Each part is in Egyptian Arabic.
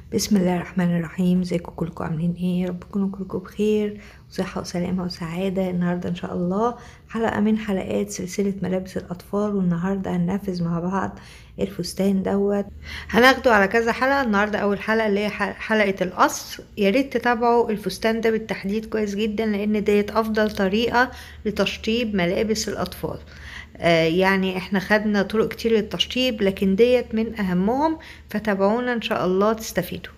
بسم الله الرحمن الرحيم ازيكم كلكم عاملين ايه يا رب تكونوا كلكم بخير وصحة وسلامة وسعادة النهاردة ان شاء الله حلقة من حلقات سلسلة ملابس الاطفال والنهاردة هننفذ مع بعض الفستان دوت هناخده على كذا حلقة النهاردة اول حلقة اللي هي حلقة القص يا ريت تتابعوا الفستان ده بالتحديد كويس جدا لان ديت افضل طريقة لتشطيب ملابس الاطفال آه يعني احنا خدنا طرق كتير للتشطيب لكن ديت من اهمهم فتابعونا ان شاء الله تستفيدوا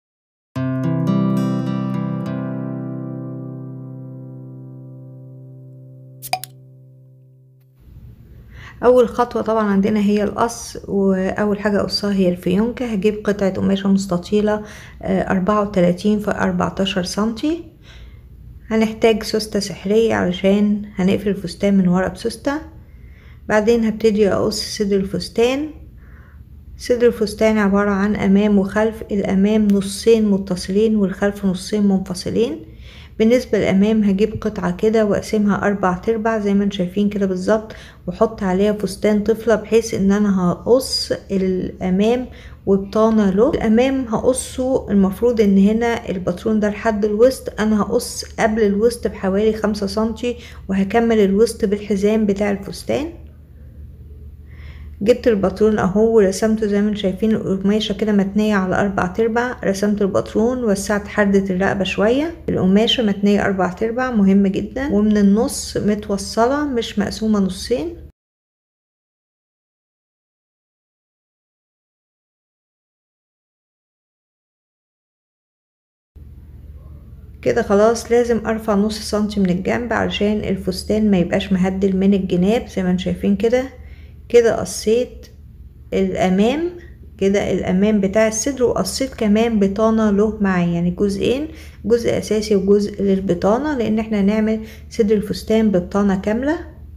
اول خطوة طبعا عندنا هي القص واول حاجة اقصها هي الفيونكة هجيب قطعة قماشة مستطيلة اربعة وتلاتين في اربعتاشر سنتي هنحتاج سوستة سحرية علشان هنقفل الفستان من ورا بسوستة بعدين هبتدي اقص صدر الفستان صدر الفستان عبارة عن امام وخلف الامام نصين متصلين والخلف نصين منفصلين بالنسبة للأمام هجيب قطعة كده وأقسمها أربع تربع زي ما انتم شايفين كده بالظبط وأحط عليها فستان طفلة بحيث إن أنا هقص الأمام وبطانة له الأمام هقصه المفروض إن هنا الباترون ده لحد الوسط أنا هقص قبل الوسط بحوالي خمسة سنتي وهكمل الوسط بالحزام بتاع الفستان جبت الباترون اهو ورسمته زي ما انتم شايفين القماشة كده متنية على اربع تربع رسمت الباترون وسعت حردة الرقبة شوية القماشة متنية اربع تربع مهم جدا ومن النص متوصلة مش مقسومة نصين كده خلاص لازم ارفع نص سنتي من الجنب علشان الفستان ما يبقاش مهدل من الجناب زي ما انتم شايفين كده كده قصيت الامام كده الامام بتاع الصدر وقصيت كمان بطانة له معي يعني جزئين جزء اساسي وجزء للبطانة لان احنا هنعمل صدر الفستان ببطانة كاملة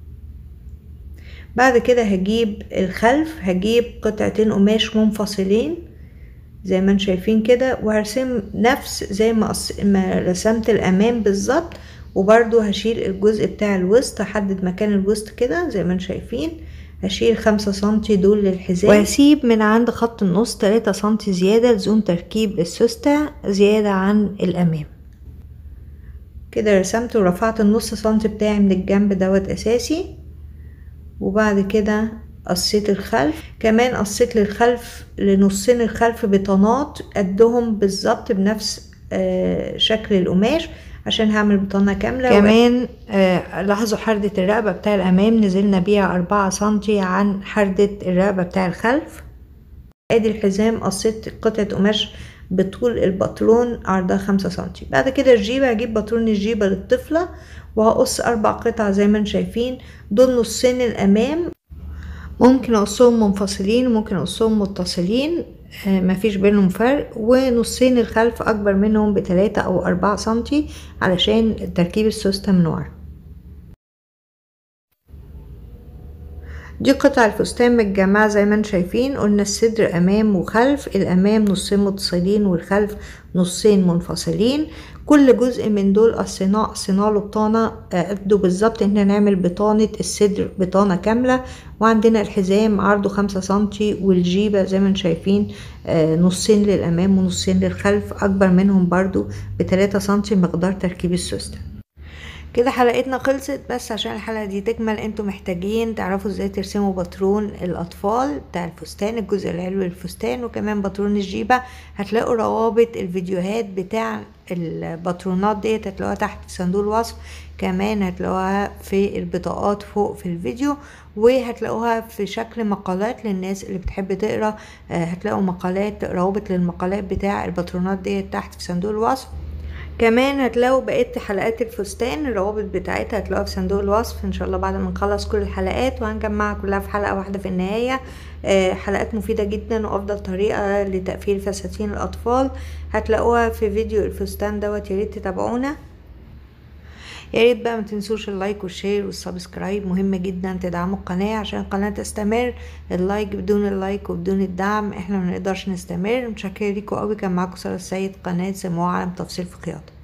بعد كده هجيب الخلف هجيب قطعتين قماش منفصلين زي ما انتم شايفين كده وهرسم نفس زي ما, أص... ما رسمت الامام بالظبط وبرضو هشيل الجزء بتاع الوسط احدد مكان الوسط كده زي ما انتم شايفين هشيل خمسة سنتي دول للحزام وهسيب من عند خط النص تلاتة سنتي زيادة لزوم تركيب السوستة زيادة عن الأمام كده رسمت ورفعت النص سنتي بتاعي من الجنب دوت أساسي وبعد كده قصيت الخلف كمان قصيت للخلف لنصين الخلف بطانات قدهم بالظبط بنفس شكل القماش عشان هعمل بطانة كاملة كمان آه لاحظوا حردة الرقبة بتاع الأمام نزلنا بيها أربعة سنتي عن حردة الرقبة بتاع الخلف ادي الحزام قصيت قطعة قماش بطول الباترون عرضها خمسة سنتي بعد كده الجيبة هجيب باترون الجيبة للطفلة وهقص أربع قطع زي ما انتم شايفين دول نصين الأمام ممكن أقصهم منفصلين وممكن أقصهم متصلين مفيش بينهم فرق ونصين الخلف اكبر منهم بتلاتة او اربعة سنتي علشان تركيب السوستة من ورا دي قطع الفستان متجمعة زي ما انتم شايفين قلنا الصدر امام وخلف الامام نصين متصلين والخلف نصين منفصلين كل جزء من دول قصيناه قصيناه له بطانة قده بالظبط ان نعمل بطانة الصدر بطانة كاملة وعندنا الحزام عرضه خمسة سنتي والجيبة زي ما انتم شايفين نصين للامام ونصين للخلف اكبر منهم برضو بتلاتة سنتي مقدار تركيب السوستة كده حلقتنا خلصت بس عشان الحلقة دي تكمل انتوا محتاجين تعرفوا ازاي ترسموا باترون الاطفال بتاع الفستان الجزء العلوي للفستان وكمان باترون الجيبة هتلاقوا روابط الفيديوهات بتاع الباترونات ديت هتلاقوها تحت في صندوق الوصف كمان هتلاقوها في البطاقات فوق في الفيديو وهتلاقوها في شكل مقالات للناس اللي بتحب تقرا هتلاقوا مقالات روابط للمقالات بتاع الباترونات ديت تحت في صندوق الوصف كمان هتلاقوا بقية حلقات الفستان الروابط بتاعتها هتلاقوها في صندوق الوصف ان شاء الله بعد ما نخلص كل الحلقات وهنجمعها كلها في حلقة واحدة في النهاية حلقات مفيدة جدا وافضل طريقة لتقفيل فساتين الاطفال هتلاقوها في فيديو الفستان دوت ياريت تتابعونا يا ريت بقى ما تنسوش اللايك والشير والسبسكرايب مهم جدا تدعموا القناة عشان القناة تستمر اللايك بدون اللايك وبدون الدعم احنا ما نقدرش نستمر متشكرة ليكم قوي كان معاكم سارة السيد قناة سموها عالم تفصيل في خياطة